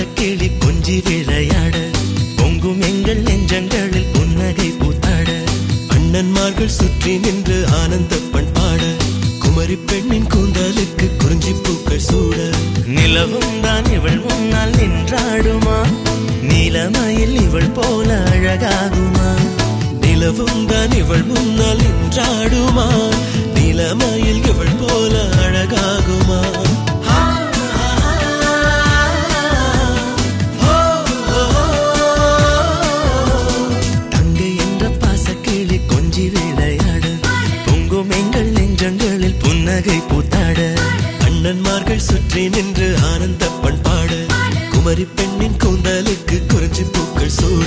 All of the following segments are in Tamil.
பாசக்கிளி கொஞ்சி விளையாட பொங்கும் எங்கள் நெஞ்சங்களில் புன்னகை பூத்தாட அண்ணன்மார்கள் சுற்றி நின்று ஆனந்த பண்பாட குமரி பெண்ணின் கூந்தலுக்கு குறிஞ்சி பூக்கள் சூட நிலவும் தான் இவள் முன்னால் நின்றாடுமா நீலமயில் இவள் போல அழகாகுமா நிலவும் தான் இவள் முன்னால் நின்றாடுமா நீலமயில் இவள் போல அழகாகுமா தங்கை என்ற பாசக்கிளி கொஞ்சி விளையாட பொங்கும் எங்கள் நெஞ்சங்களில் புன்னகை பூத்தாட அண்ணன்மார்கள் சுற்றி நின்று ஆனந்த பண்பாட குமரி பெண்ணின் கூந்தலுக்கு குறிஞ்சி பூக்கள் சூட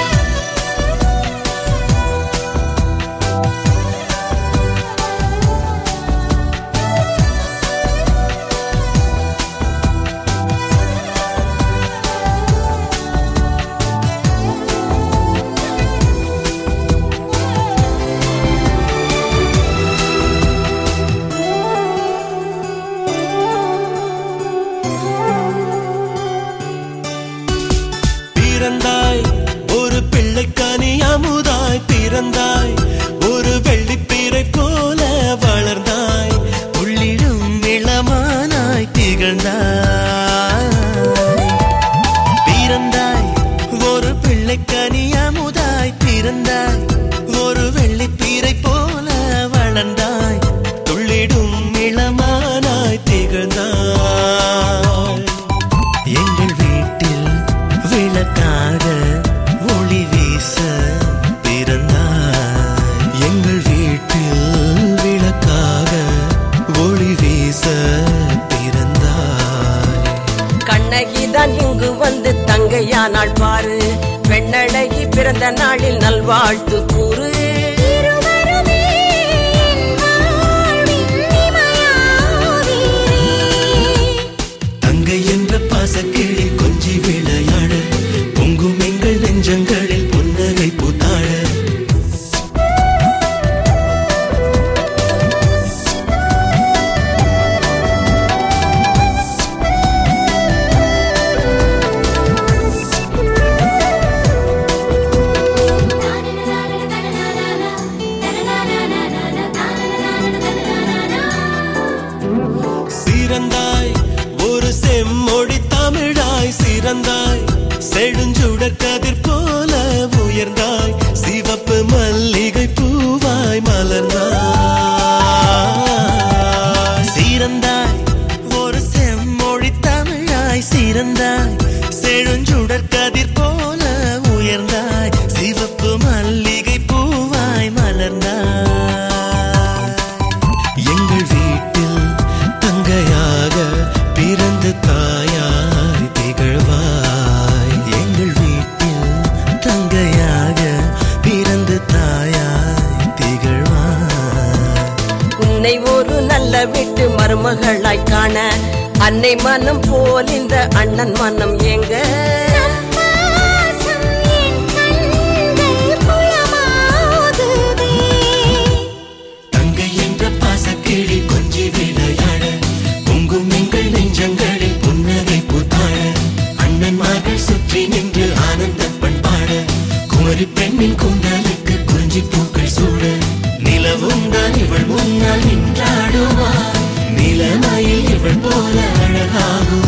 பிறந்தாய் ஒரு பிள்ளைக்கானி அமுதாய் பிறந்தாய் ஒரு வெள்ளிப்பீரை போல வளர்ந்தாய் உள்ளிடும் இளமானாய் திகழ்ந்தாய் பிறந்தாய் ஒரு பிள்ளைக்கனி அமுதாய் பிறந்தாய் ஒரு வெள்ளிப்பீரை போல வளர்ந்தாய் துள்ளிடும் இளமானாய் திகழ்ந்தாய் எங்கள் வீட்டில் விளக்காக ஒளி வீச பிறந்தாய் எங்கள் வீட்டில் விளக்காக ஒளி வீச பிறந்தாய் கண்ணகிதான் இங்கு வந்து தங்கையானாள் பாரு பெண்ணழகி பிறந்த நாளில் நல்வாழ்த்து கூறு இருவருமே என் வாழ்வின் இமையாவீரே. தங்கை என்ற பாசக்கிளி கொஞ்சி விளையாட பொங்கும் எங்கள் நெஞ்சங்களில் புன்னகை பூத்தாட சிறந்தாய் ஒரு செம்மொழி தமிழாய் சிறந்தாய் செழுஞ்சுடர் கதிர் போல உயர்ந்தாய் சிவப்பு மல்லிகை பூவாய் மலர்ந்தாய் சிறந்தாய் ஒரு செம்மொழி தமிழாய் சிறந்தாய் செழுஞ்சுடர் கதிர் போல உயர்ந்தாய் சிவப்பு மல்லிகை பூவாய் மலர்ந்தாய் எங்கள் வீட்டில் தங்கையாக பிறந்து தாயாய் திகழ்வாய் எங்கள் வீட்டில் தங்கையாக பிறந்து தாயாய் திகழ்வாய் உன்னை ஒரு நல்ல வீட்டு மருமகளாய் காண அன்னை மனம் போல் இந்த அண்ணன் மனம் எங்க பாசம் என் கண்கள் குளமாகுதே. தங்கை என்ற பாசக்கிளி கொஞ்சி விளையாட பொங்கும் எங்கள் நெஞ்சங்களில் புன்னகை பூத்தாட அண்ணன்மார்கள் சுற்றி நின்று ஆனந்த பண்பாட குமரி பெண்ணின் கூந்தலுக்கு குறிஞ்சி பூக்கள் சூட நிலவும் தான் இவள் முன்னால் நின்றாடுமா நிலமயில் இவள் போல அழகாகுமா